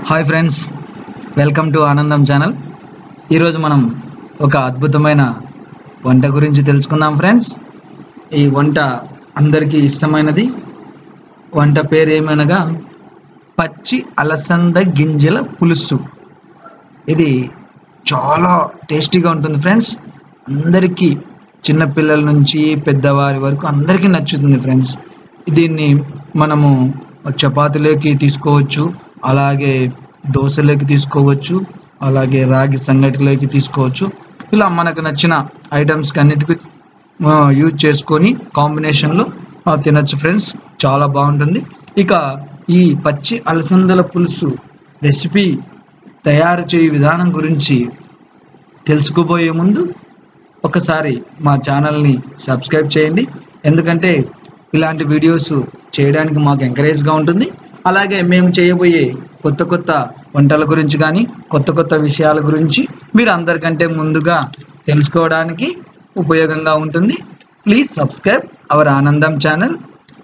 Hi friends welcome to Anandam channel ఈరోజు మనం ఒక అద్భుతమైన వంట గురించి తెలుసుకుందాం ఫ్రెండ్స్ ఈ వంట అందరికీ ఇష్టమైనది వంట పేరు ఏమనగా పచ్చి అలసంద గింజల పులుసు ఇది చాలా టేస్టీగా ఉంటుంది ఫ్రెండ్స్ అందరికీ చిన్నపిల్లల నుంచి పెద్దవారి వరకు అందరికీ నచ్చుతుంది ఫ్రెండ్స్ దీన్ని మనము చపాతీలోకి తీసుకోవచ్చు అలాగే దోశలోకి తీసుకోవచ్చు అలాగే రాగి సంగటిలోకి తీసుకోవచ్చు ఇలా మనకు నచ్చిన ఐటమ్స్ అన్నిటికీ యూజ్ చేసుకొని కాంబినేషన్లో తినచ్చు ఫ్రెండ్స్ చాలా బాగుంటుంది ఇక ఈ పచ్చి అలసందల పులుసు రెసిపీ తయారు చేయు విధానం గురించి తెలుసుకోబోయే ముందు ఒకసారి మా ఛానల్ని సబ్స్క్రైబ్ చేయండి ఎందుకంటే ఇలాంటి వీడియోస్ చేయడానికి మాకు ఎంకరేజ్గా ఉంటుంది అలాగే మేము చేయబోయే కొత్త కొత్త వంటల గురించి కానీ కొత్త కొత్త విషయాల గురించి మీరు అందరికంటే ముందుగా తెలుసుకోవడానికి ఉపయోగంగా ఉంటుంది please subscribe our Anandam channel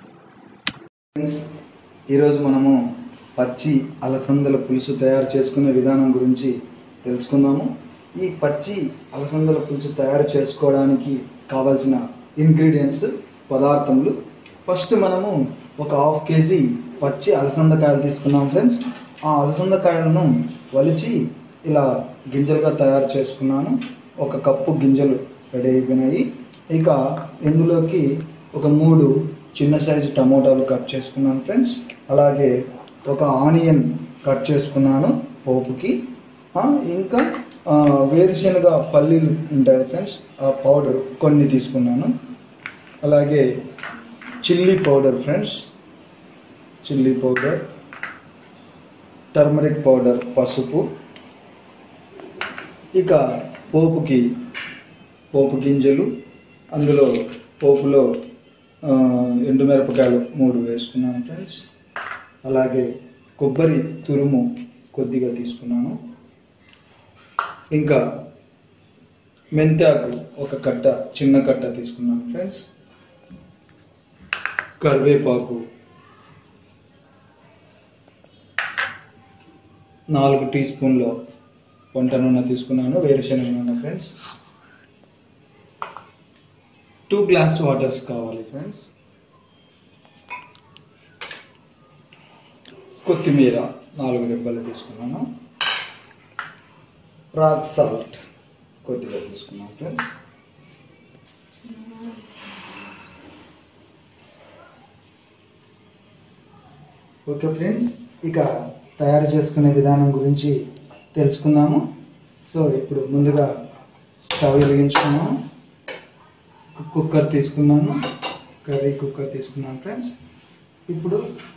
ఈరోజు మనము పచ్చి అలసందల పులుసు తయారు చేసుకునే విధానం గురించి తెలుసుకుందాము ఈ పచ్చి అలసందల పులుసు తయారు చేసుకోవడానికి కావాల్సిన ఇంగ్రీడియంట్స్ పదార్థములు ఫస్ట్ మనము ఒక హాఫ్ కేజీ పచ్చి అలసందకాయలు తీసుకున్నాం ఫ్రెండ్స్ ఆ అలసందకాయలను వలిచి ఇలా గింజలుగా తయారు చేసుకున్నాను ఒక కప్పు గింజలు రెడీ అయిపోయినాయి ఇక ఇందులోకి ఒక మూడు చిన్న సైజు టమోటాలు కట్ చేసుకున్నాను ఫ్రెండ్స్ అలాగే ఒక ఆనియన్ కట్ చేసుకున్నాను పోపుకి ఆ, ఇంకా ఆ, వేరుశనగ పల్లీలు ఉంటాయి ఫ్రెండ్స్ ఆ పౌడర్ కొన్ని తీసుకున్నాను అలాగే chilli powder friends chilli powder turmeric powder పసుపు ఇక పోపుకి పోపు గింజలు అందులో పోపులో ఆ, ఎండుమిరపకాయలు మూడు వేసుకున్నాను ఫ్రెండ్స్ అలాగే కొబ్బరి తురుము కొద్దిగా తీసుకున్నాను ఇంకా మెంతాకు ఒక కట్ట చిన్న కట్ట తీసుకున్నాను ఫ్రెండ్స్ కరివేపాకు నాలుగు టీ స్పూన్ల వంట నూనె తీసుకున్నాను వేరుశనగ నూనె ఫ్రెండ్స్ టూ గ్లాస్ వాటర్స్ కావాలి ఫ్రెండ్స్ కొత్తిమీర నాలుగు రెబ్బలు తీసుకున్నాను రాక్ సాల్ట్ కొద్దిగా తీసుకున్నాను ఫ్రెండ్స్ ఓకే ఫ్రెండ్స్ ఇక తయారు చేసుకునే విధానం గురించి తెలుసుకుందాము సో ఇప్పుడు ముందుగా స్టవ్ వెలిగించుకున్నాము కు- కుక్కర్ తీసుకున్నాను కర్రీ కుక్కర్ తీసుకున్నాను ఫ్రెండ్స్ ఇప్పుడు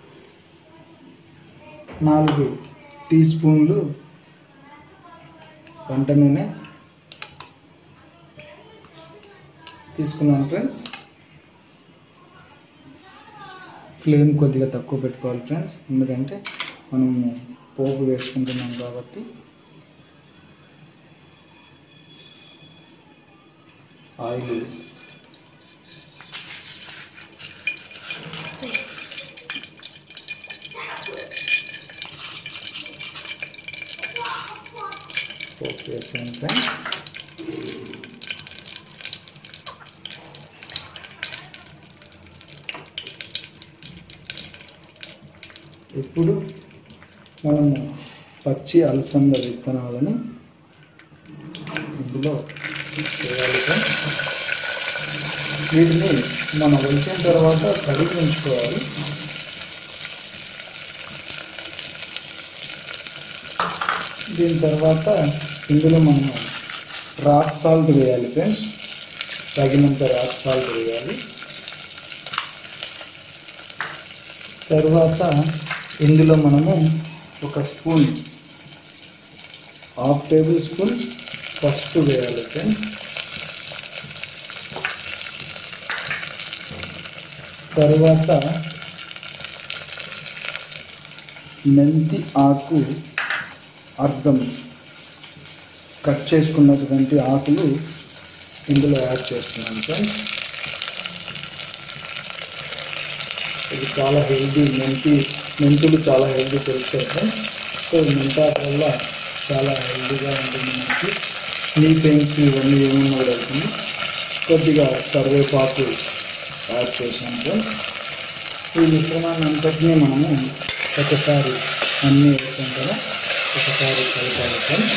నాలుగు టీ స్పూన్లు వంట నూనె తీసుకున్నాను ఫ్రెండ్స్ ఫ్లేమ్ కొద్దిగా తక్కువ పెట్టుకోవాలి ఫ్రెండ్స్ ఎందుకంటే మనము పోపు వేసుకుంటున్నాం కాబట్టి ఆయిల్ పోపు వేసాను ఫ్రెండ్స్ ఇప్పుడు మనము పచ్చి అలసంద విత్తనాలని ఇందులో వేయాలి ఫ్రెండ్స్. వీటిని మనం ఉంచిన తర్వాత కడిగి ఉంచుకోవాలి దీని తర్వాత ఇందులో మనం రాక్ సాల్ట్ వేయాలి ఫ్రెండ్స్ తగినంత రాక్ సాల్ట్ వేయాలి తర్వాత ఇందులో మనము ఒక స్పూన్ హాఫ్ టేబుల్ స్పూన్ పసుపు వేయాలి ఫ్రెండ్స్ తర్వాత మెంతి ఆకు అర్థం కట్ చేసుకున్నటువంటి ఆకులు ఇందులో యాడ్ చేస్తున్నాను ఫ్రెండ్స్ ఇది చాలా హెల్దీ మెంతి మెంతులు చాలా హెల్దీ తెలుస్తాయి ఫ్రెండ్స్ సో ఈ మెంతాకు వల్ల చాలా హెల్తీగా ఉంటుంది మనకి నీ పెయిన్స్ ఇవన్నీ ఏమన్నా కూడా అవుతుంది కొద్దిగా కరివేపాకు యాడ్ చేసాం ఫ్రెండ్స్ ఈ మిశ్రమాన్ని అంతటినీ మనము ఒకసారి అన్నీ వేసాం కదా ఒకసారి కలపాలి ఫ్రెండ్స్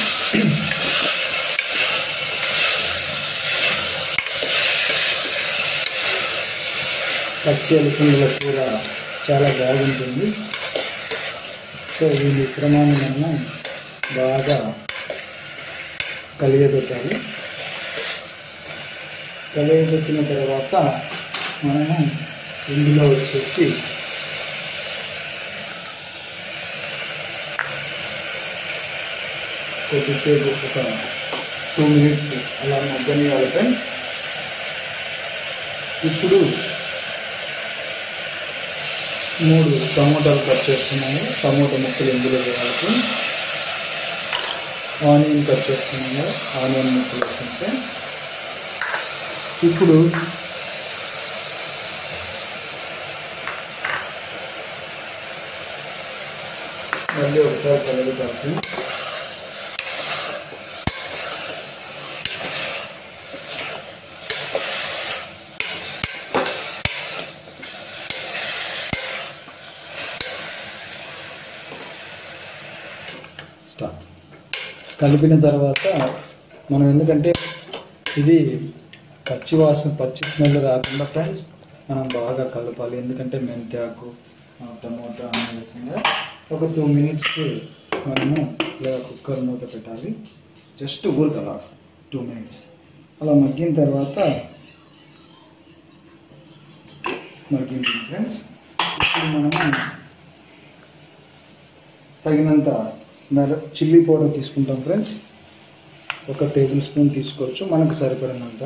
పచ్చి అలసందల కూర చాలా బాగుంటుంది సో ఈ మిశ్రమాన్ని మనము బాగా కలియబెట్టాలి కలియబెట్టిన తర్వాత మనము ఇందులో వచ్చేసి కొద్దిసేపు ఒక టూ మినిట్స్ అలా మగ్గనియాలి ఫ్రెండ్స్ ఇప్పుడు మూడు టమోటాలు కట్ చేసుకున్నాము టమోటా ముక్కలు ఇందులో వేయాలి ఫ్రెండ్స్ ఆనియన్ కట్ చేసుకున్నాము ఆనియన్ ముక్కలు వేసుకుంటే ఇప్పుడు మళ్ళీ ఒకసారి కలుగుతాం ఫ్రెండ్స్ స్టార్ట్ కలిపిన తర్వాత మనం ఎందుకంటే ఇది పచ్చి వాసన పచ్చి స్మెల్ రాకుండా ఫ్రెండ్స్ మనం బాగా కలపాలి ఎందుకంటే మెంతాకు ఆ, టమోటా అన్నీ వేసాం కదా ఒక టూ మినిట్స్ మనము ఇలా కుక్కర్ మూత పెట్టాలి జస్ట్ ఊరికి అలా టూ మినిట్స్ అలా మగ్గిన తర్వాత మగ్గింది ఫ్రెండ్స్ ఇప్పుడు మనము తగినంత మెర చిల్లీ పౌడర్ తీసుకుంటాం ఫ్రెండ్స్ ఒక టేబుల్ స్పూన్ తీసుకోవచ్చు మనకు సరిపడినంత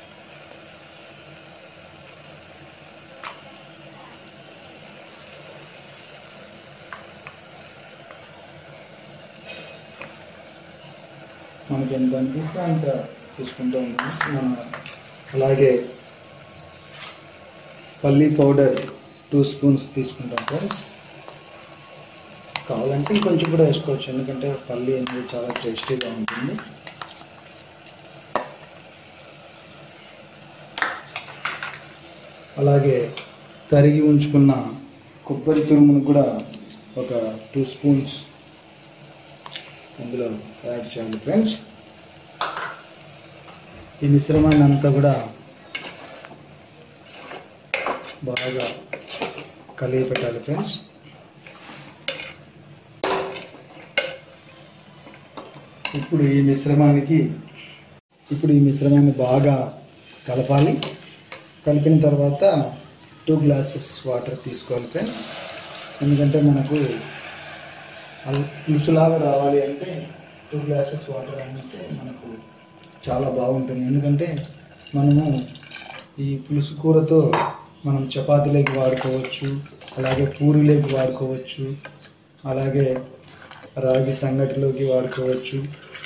మనకి ఎంత అనిపిస్తే అంత తీసుకుంటూ ఉంటాం మన అలాగే పల్లీ పౌడర్ టూ స్పూన్స్ తీసుకుంటాం ఫ్రెండ్స్ కావాలంటే ఇంకొంచెం కూడా వేసుకోవచ్చు ఎందుకంటే పల్లి అనేది చాలా టేస్టీగా ఉంటుంది అలాగే తరిగి ఉంచుకున్న కొబ్బరి తురుమును కూడా ఒక టూ స్పూన్స్ అందులో యాడ్ చేయాలి ఫ్రెండ్స్ ఈ మిశ్రమాన్ని అంతా కూడా బాగా కలిగి పెట్టాలి ఫ్రెండ్స్ ఇప్పుడు ఈ మిశ్రమానికి ఇప్పుడు ఈ మిశ్రమాన్ని బాగా కలపాలి కలిపిన తర్వాత టూ గ్లాసెస్ వాటర్ తీసుకోవాలి ఫ్రెండ్స్ ఎందుకంటే మనకు అల్- పులుసులాగా రావాలి అంటే టూ గ్లాసెస్ వాటర్ అంటే మనకు చాలా బాగుంటుంది ఎందుకంటే మనము ఈ పులుసు కూరతో మనం చపాతీలోకి వాడుకోవచ్చు అలాగే పూరీలోకి వాడుకోవచ్చు అలాగే రాగి సంగటిలోకి వాడుకోవచ్చు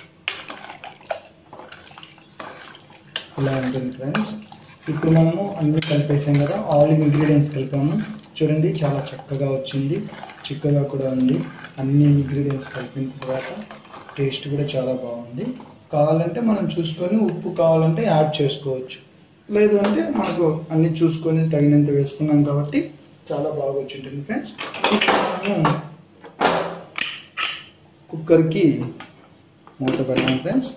ఇలా ఉంటుంది ఫ్రెండ్స్ ఇప్పుడు మనము అన్ని కలిపేసాం కదా ఆల్ ఇంగ్రీడియంట్స్ కలిపాము చూడండి చాలా చక్కగా వచ్చింది చిక్కగా కూడా ఉంది అన్ని ఇంగ్రీడియంట్స్ కలిపిన తర్వాత టేస్ట్ కూడా చాలా బాగుంది కావాలంటే మనం చూసుకొని ఉప్పు కావాలంటే యాడ్ చేసుకోవచ్చు లేదు అంటే మనకు అన్ని చూసుకొని తగినంత వేసుకున్నాం కాబట్టి చాలా బాగా వచ్చి ఉంటుంది ఫ్రెండ్స్ ఇప్పుడు మనము కుక్కర్కి మూత పెట్టాం ఫ్రెండ్స్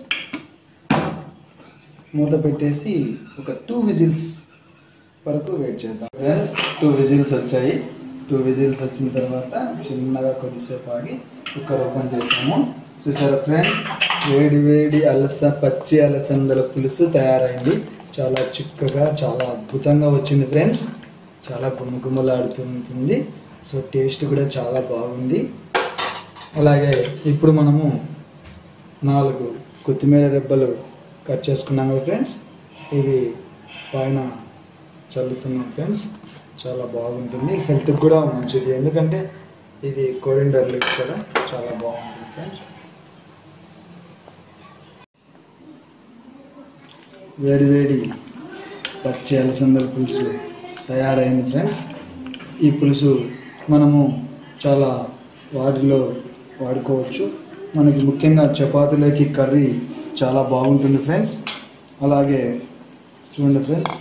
మూత పెట్టేసి ఒక టూ విజిల్స్ వరకు వెయిట్ చేద్దాం ఫ్రెండ్స్ టూ విజిల్స్ వచ్చాయి టూ విజిల్స్ వచ్చిన తర్వాత చిన్నగా కొద్దిసేపు ఆగి కుక్కర్ ఓపెన్ చేసాము చూసారా ఫ్రెండ్స్ వేడి వేడి అలస పచ్చి అలసందల పులుసు తయారైంది చాలా చిక్కగా చాలా అద్భుతంగా వచ్చింది ఫ్రెండ్స్ చాలా గుమ్మగుమ్మలాడుతుంటుంది సో టేస్ట్ కూడా చాలా బాగుంది అలాగే ఇప్పుడు మనము నాలుగు కొత్తిమీర రెబ్బలు కట్ చేసుకున్నాం కదా ఫ్రెండ్స్ ఇవి పైన చల్లుతున్నాం ఫ్రెండ్స్ చాలా బాగుంటుంది హెల్త్కి కూడా మంచిది ఎందుకంటే ఇది కొరిండర్ లీవ్స్ కదా చాలా బాగుంటుంది ఫ్రెండ్స్ వేడి వేడి పచ్చి అలసందల పులుసు తయారైంది ఫ్రెండ్స్ ఈ పులుసు మనము చాలా వాటిలో వాడుకోవచ్చు మనకి ముఖ్యంగా చపాతీలోకి కర్రీ చాలా బాగుంటుంది ఫ్రెండ్స్ అలాగే చూడండి ఫ్రెండ్స్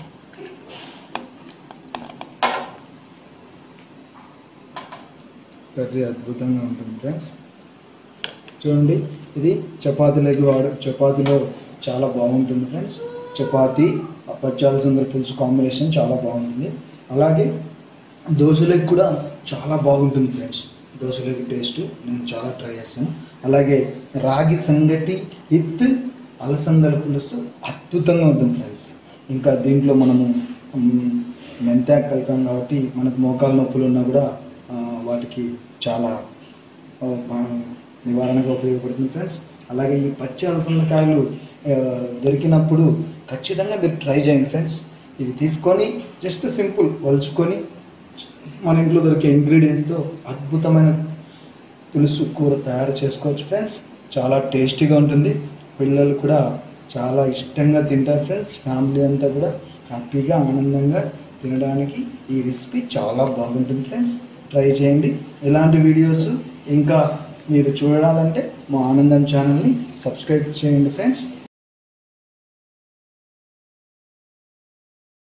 కర్రీ అద్భుతంగా ఉంటుంది ఫ్రెండ్స్ చూడండి ఇది చపాతీలోకి వాడు చపాతీలో చాలా బాగుంటుంది ఫ్రెండ్స్ చపాతీ పచ్చాల్సిందర పులుసు కాంబినేషన్ చాలా బాగుంటుంది అలాగే దోశలకు కూడా చాలా బాగుంటుంది ఫ్రెండ్స్ దోశలోకి టేస్ట్ నేను చాలా ట్రై చేస్తాను అలాగే రాగి సంగటి విత్ అలసందల పులుసు అద్భుతంగా ఉంటుంది ఫ్రెండ్స్ ఇంకా దీంట్లో మనము మ్, మెంతాకు కలిపాం కాబట్టి మనకు మోకాలు నొప్పులు ఉన్నా కూడా ఆ, వాటికి చాలా ఆ, ఆ, నివారణగా ఉపయోగపడుతుంది ఫ్రెండ్స్ అలాగే ఈ పచ్చి అలసందకాయలు ఆ, దొరికినప్పుడు ఖచ్చితంగా మీరు ట్రై చేయండి ఫ్రెండ్స్ ఇవి తీసుకొని జస్ట్ సింపుల్ వలుచుకొని మన ఇంట్లో దొరికే ఇంగ్రీడియంట్స్తో అద్భుతమైన పులుసు కూర తయారు చేసుకోవచ్చు ఫ్రెండ్స్ చాలా టేస్టీగా ఉంటుంది పిల్లలు కూడా చాలా ఇష్టంగా తింటారు ఫ్రెండ్స్ ఫ్యామిలీ అంతా కూడా హ్యాపీగా ఆనందంగా తినడానికి ఈ రెసిపీ చాలా బాగుంటుంది ఫ్రెండ్స్ ట్రై చేయండి ఇలాంటి వీడియోస్ ఇంకా మీరు చూడాలంటే మా ఆనందం ఛానల్ని సబ్స్క్రైబ్ చేయండి ఫ్రెండ్స్